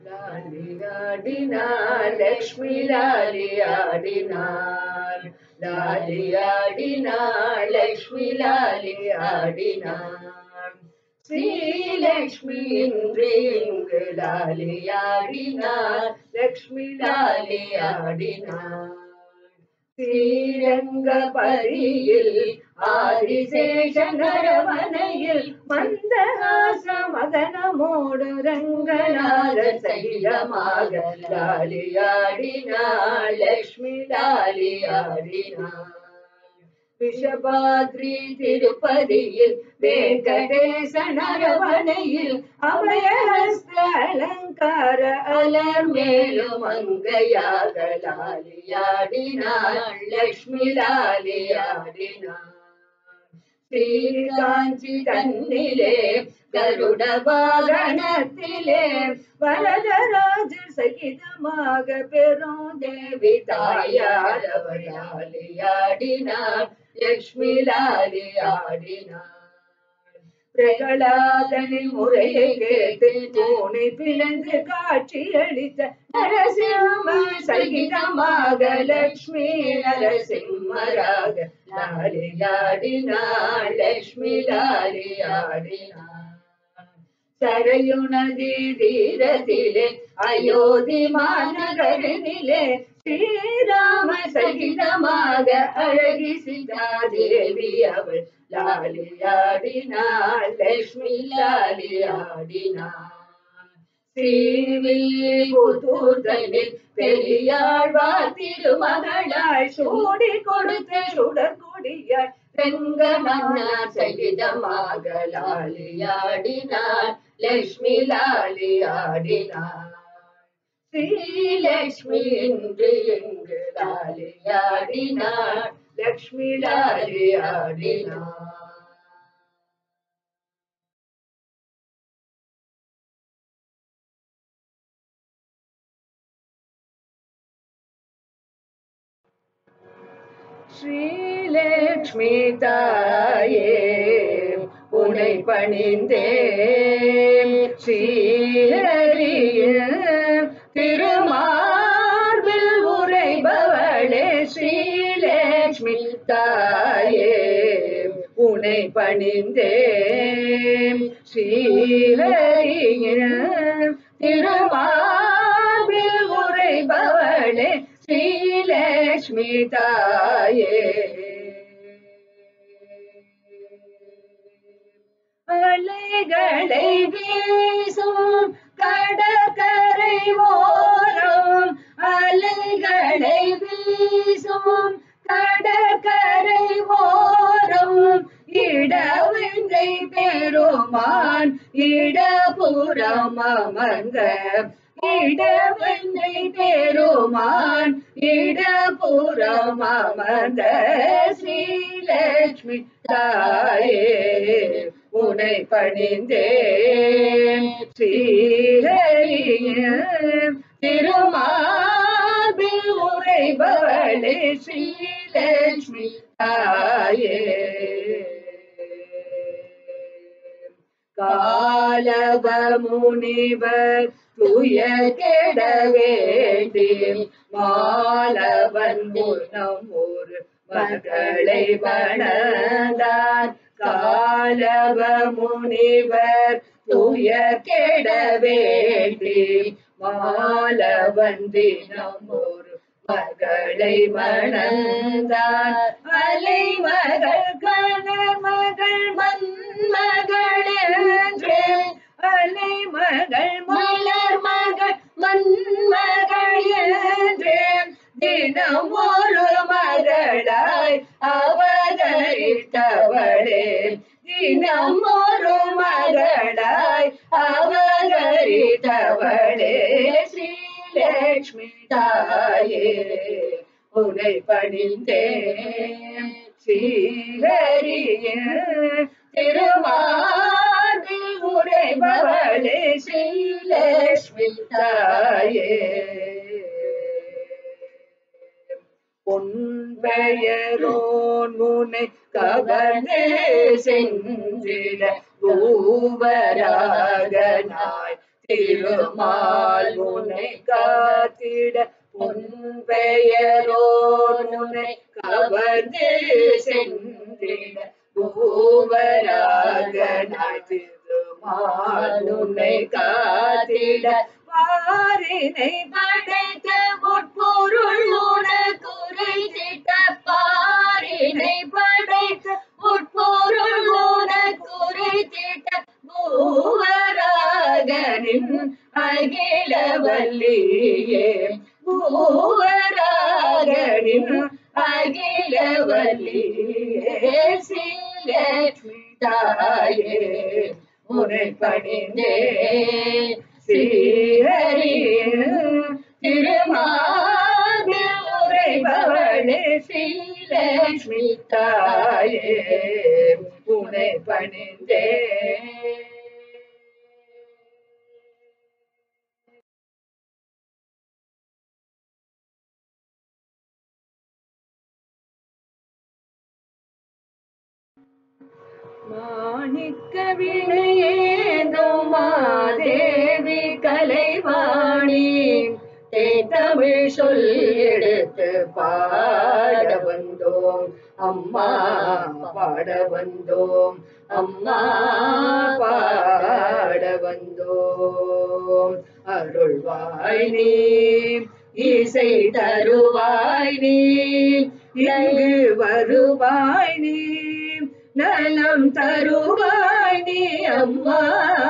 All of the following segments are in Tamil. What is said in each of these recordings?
லாலியாடினாள் லக்ஷ்மி லாலியாடினாள் லாலியாடினாள் லக்ஷ்மி லாலியாடினாள் ஸ்ரீலக்ஷ்மி இன்று இங்கு லாலியாடினாள் லக்ஷ்மி லாலியாடினாள் ஸ்ரீரங்கபரியில் ஆதிசேஷன் அரவணையில் மந்தகாச மதனமோடு ரங்கநாத சகிதமாக லாலியாடினாள் லக்ஷ்மி லாலியாடினாள் விஷபாத்ரி திருப்பதியில் வெங்கடேசன் அரவணையில் அபயஹஸ்த அலங்கார அலர் மேலும் அங்கையாக லாலியாடினாள் லக்ஷ்மி லாலியாடினாள் ஸ்ரீகாஞ்சி தன்னிலே கருட வாகனத்திலே வரதராஜ சகிதமாக பெரும் தேவி தாயாரவளாலியாடினார் லக்ஷ்மி லாலியாடினார் பிரகலாதனின் முறையை கேட்டு தூணி பிளந்து காட்சி அளித்த நரசிம்ம சகிதமாக லக்ஷ்மி நரசிம்மராக லாலியாடினாள் லக்ஷ்மி லாலியாடினாள் சரையுணதி தீரத்திலே அயோத்தி மாநகரினிலே ஸ்ரீராம சகிதமாக அழகி சீதாதேவி அவள் லாலியாடினாள் லக்ஷ்மி லாலியாடினாள் ஸ்ரீவில்லிபுத்தூர்தனில் பெரியாழ்வார் திருமகளாய் சூடி கொடுத்த சுடர் கொடியாய் வெங்கமன்னா சகிதமாக லாலியாடினாள் லக்ஷ்மி லாலியாடினாள் ஸ்ரீலக்ஷ்மி என்று எங்கு லாலியாடினாள் லக்ஷ்மி லாலியாடினாள் ஸ்ரீலக்ஷ்மி தாயே உனை பணிந்தேன் ஸ்ரீஹரிய திருமார்பில் உரைபவளே ஸ்ரீலக்ஷ்மி தாயே உனை பணிந்தேன் ஸ்ரீஹரிய திருமார்பில் உரைபவளே ஸ்ரீலக்ஷ்மி தாயே அலைகளை வீசும் கடற்கரை ஓரம் அலைகளை வீசும் கடற்கரை ஓரம் இடவெங்கை பெருமான் இடபுறம் அமர்ந்த இடவெங்கை பெருமான் இடபுறம் அமர்ந்த ஸ்ரீலக்ஷ்மி தாயே உனை பணிந்தேன் ஸ்ரீஹரிய திருமாபில் உரைபவளே ஸ்ரீலக்ஷ்மி தாயே காலவ முனிவர் துய கெட வேண்டி மாலவன் முன்னம் ஒரு மகளை மணந்தார் காலவ முனிவர் துய கெட வேண்டி மாலவன் தினம் ஒரு மகளை மணந்தார் அலை மகள் கணர் மகள் மன்மகள் என்று அலை மகள் மலர் மகள் மன்மகள் என்று தினம் ஒரு மகளாய் அவதரித்தவளே தினம் ஒரு மகளாய் அவதரித்தவளே ஸ்ரீலக்ஷ்மி தாயே உனை பணிந்தேன் ஸ்ரீஹரிய திருமாதில் உரைபவளே ஸ்ரீலக்ஷ்மி தாயே பொன்பெயரோன் முனை கவர்ந்து சென்றிட பூவராகனாய் திருமால் உன்னை காத்திட பொன் பெயரோன் உன்னை கவர்ந்து சென்றிட பூவராகனாய் திருமால் உன்னை காத்திட பாரினை படைத்த உட்பொருள் உனக்கு உரைத்திட்ட பாரினை படைத்த உட்பொருள் உனக்கு உரைத்திட்ட பூவராகனின் அகிலவல்லியே பூவராகனின் அகிலவல்லியே ஸ்ரீலட்சுமி தாயே உனை பணிந்தே ஸ்ரீஹரியின் திருமாவில் உரைபவளே ஸ்ரீலட்சுமி தாயே உனை பணிந்தே மாணிக்க வினையேந்தும் மாதேவி கலைவாணி தேத்தமிழ் சொல் எடுத்து பாட வந்தோம் அம்மா பாட வந்தோம் அம்மா பாட வந்தோம் அருள்வாய் நீ இசை தருவாய் நீ இங்கு வருவாய் நீ நலம் தருவாய் நீ அம்மா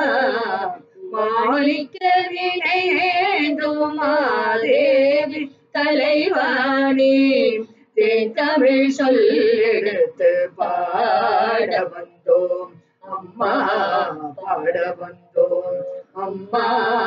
மாணிக்க வினையேந்தும் மாதேவி தலைவாணி தேன் தமிழ் சொல் எடுத்து பாட வந்தோம் அம்மா பாட வந்தோம் அம்மா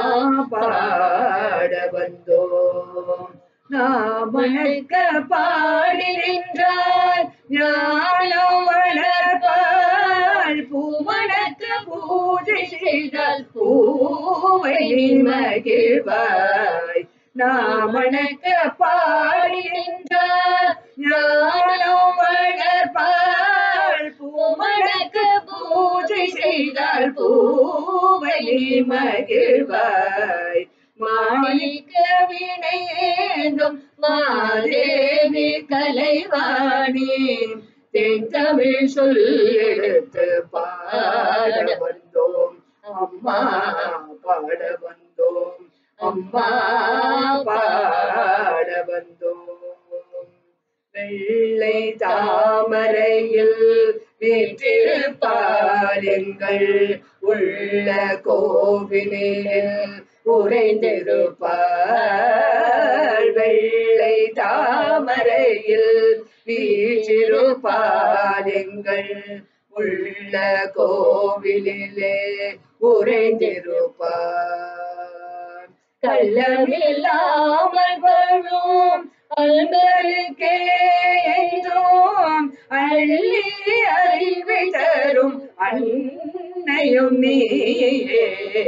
பாட வந்தோம் நாமணக்க பாடி நின்றால் ஞானம் வளர்ப்பாள் பூமணக்க பூஜை செய்தால் பூவை நீ மகிழ்வாய் நாமணக்க பாடி நின்றால் ஞானம் வளர்ப்பாள் பூமணக்க பூஜை செய்தால் பூவை நீ மகிழ்வாய் மாணிக்க வினையேந்தும் மாதேவி கலைவாணி தென் தமிழ் சொல் எடுத்து பாட வந்தோம் அம்மா பாட வந்தோம் அம்மா பாட வந்தோம் வெள்ளை தாமரையில் வீற்றிருப்பார் எங்கள் உள்ள கோவிலில் உறைந்திருப்பார் வெள்ளை தாமரையில் வீற்றிருப்பார் எங்கள் உள்ள கோவிலிலே உறைந்திருப்பார் கள்ளமில்லாமல் வரும் அல்மருக்கே என்றும் அள்ளி அறிவை தரும் அன்னையும் நீயே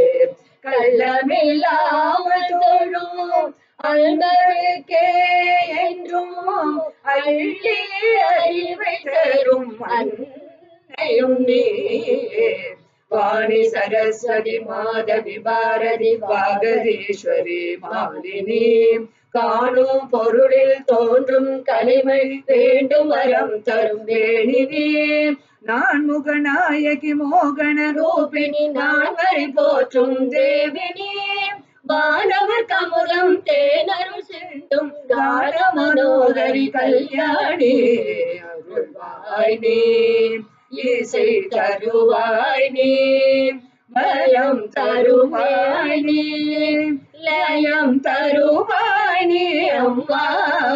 கள்ளமில்லாமல் தொழும் அல்மருக்கே என்றும் அள்ளி அறிவை தரும் அன்னையும் நீயே வாணி சரஸ்வதி மாதவி பாரதி வாகதீஸ்வரி மாலினி காணும் பொருளில் தோன்றும் கலைமை வேண்டும் வரம் தரும் வேணினி நான் முகநாயகி மோகன ரூபிணி நான் வரை போற்றும் தேவினி வானவர் கமுதம் தேனருள் சிந்தும் கால மனோதரி கல்யாணி அருள்வாய் நீ இசை தருவாய் நீ பலம் தருவாய் நீ லயம் தருவாய் நீ அம்மா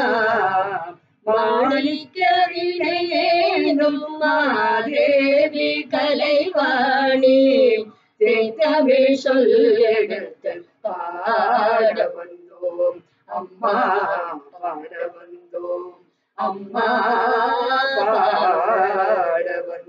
மாணிக்க வினையேனும் மாதேவி கலைவாணி தமிழ் சொல் எடுத்து பாட வந்தோம் அம்மா பாட வந்தோம் அம்மா பாட வந்தோம்